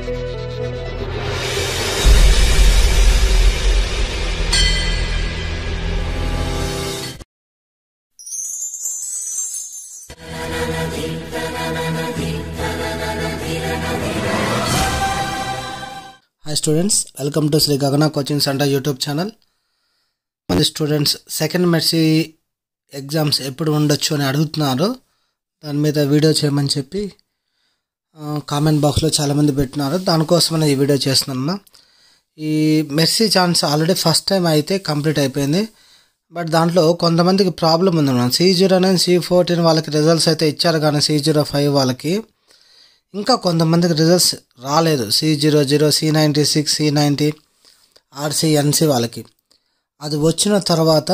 hi students welcome to Shri Gagana coaching centre YouTube channel మన students second mercy exams ఎప్పుడు ఉండొచ్చు అని అడుగుతున్నారు దాని మీద వీడియో చేయమని చెప్పి కామెంట్ బాక్స్లో చాలామంది పెట్టినారు దానికోసమనే ఈ వీడియో చేస్తున్నాను ఈ mercy chance already first time అయితే కంప్లీట్ అయిపోయింది బట్ దాంట్లో కొంతమందికి ప్రాబ్లం ఉంది madam C zero nine C fourteen వాళ్ళకి రిజల్ట్స్ అయితే ఇచ్చారు కానీ సి జీరో ఫైవ్ వాళ్ళకి ఇంకా కొంతమందికి రిజల్ట్స్ రాలేదు C zero zero C ninety six C ninety RC NC వాళ్ళకి అది వచ్చిన తర్వాత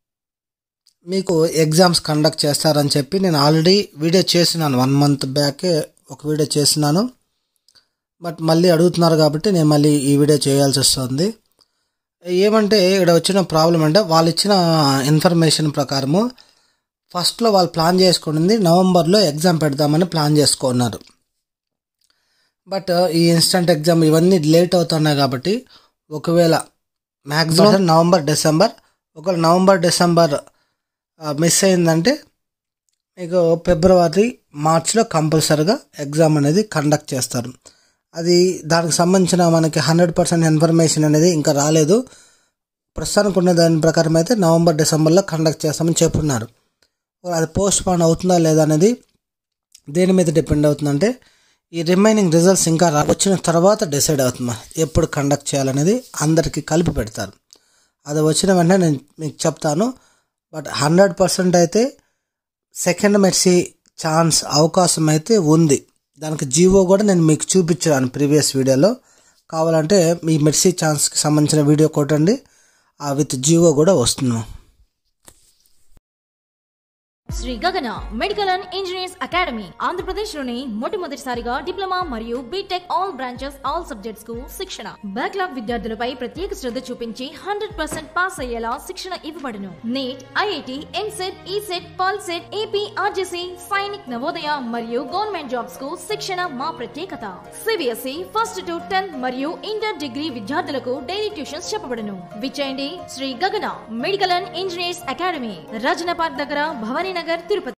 మీకు ఎగ్జామ్స్ కండక్ట్ చేస్తారని చెప్పి నేను ఆల్రెడీ వీడియో చేసినాను వన్ మంత్ బ్యాకే ఒక వీడియో చేసినాను బట్ మళ్ళీ అడుగుతున్నారు కాబట్టి నేను మళ్ళీ ఈ వీడియో చేయాల్సి వస్తుంది ఏమంటే ఇక్కడ వచ్చిన ప్రాబ్లం అంటే వాళ్ళు ఇచ్చిన ఇన్ఫర్మేషన్ ప్రకారము ఫస్ట్లో వాళ్ళు ప్లాన్ చేసుకున్నది నవంబర్లో ఎగ్జామ్ పెడదామని ప్లాన్ చేసుకున్నారు బట్ ఈ ఇన్స్టంట్ ఎగ్జామ్ ఇవన్నీ లేట్ అవుతున్నాయి కాబట్టి ఒకవేళ మ్యాక్సిమం నవంబర్ డిసెంబర్ ఒకవేళ నవంబర్ డిసెంబర్ మిస్ అయిందంటే మీకు ఫిబ్రవరి మార్చ్లో కంపల్సరీగా ఎగ్జామ్ అనేది కండక్ట్ చేస్తారు అది దానికి సంబంధించిన మనకి హండ్రెడ్ పర్సెంట్ ఇన్ఫర్మేషన్ అనేది ఇంకా రాలేదు ప్రస్తుతానికి ఉన్న దాని ప్రకారం అయితే నవంబర్ డిసెంబర్లో కండక్ట్ చేస్తామని చెప్పున్నారు అది పోస్ట్ పోన్ అవుతుందా లేదా అనేది దేని మీద డిపెండ్ అవుతుందంటే ఈ రిమైనింగ్ రిజల్ట్స్ ఇంకా రా వచ్చిన తర్వాత డిసైడ్ అవుతుందా ఎప్పుడు కండక్ట్ చేయాలనేది అందరికీ కలిపి పెడతారు అది వచ్చిన వెంటనే నేను మీకు చెప్తాను బట్ హండ్రెడ్ పర్సెంట్ అయితే సెకండ్ మెర్సీ ఛాన్స్ అవకాశం అయితే ఉంది దానికి జీవో కూడా నేను మీకు చూపించాను ప్రీవియస్ వీడియోలో కావాలంటే మీ మెర్సీ ఛాన్స్కి సంబంధించిన వీడియో కొట్టండి విత్ జీవో కూడా వస్తుంది Shri Gagana medical and engineers academy Andhra Pradesh లోని మొట్టమొదటిసారిగా డిప్లొమా మరియు BTech all branches all subjects కు శిక్షణ బ్యాక్లాగ్ విద్యార్థులపై ప్రత్యేక శ్రద్ధ చూపించి హండ్రెడ్ పర్సెంట్ పాస్ అయ్యేలా శిక్షణ ఇవ్వబడును NEET IIT EAMCET ECET POLYCET AP RJC Sainik Navodaya మరియు గవర్నమెంట్ జాబ్స్ కు శిక్షణ మా ప్రత్యేకత సిబిఎస్ఈ ఫస్ట్ టు టెన్త్ మరియు ఇంటర్ డిగ్రీ విద్యార్థులకు డైలీ ట్యూషన్స్ చెప్పబడును విచ్చేయండి Shri Gagana medical and engineers academy Rajana park దగ్గర భవానీ నగర్ తిరుపతి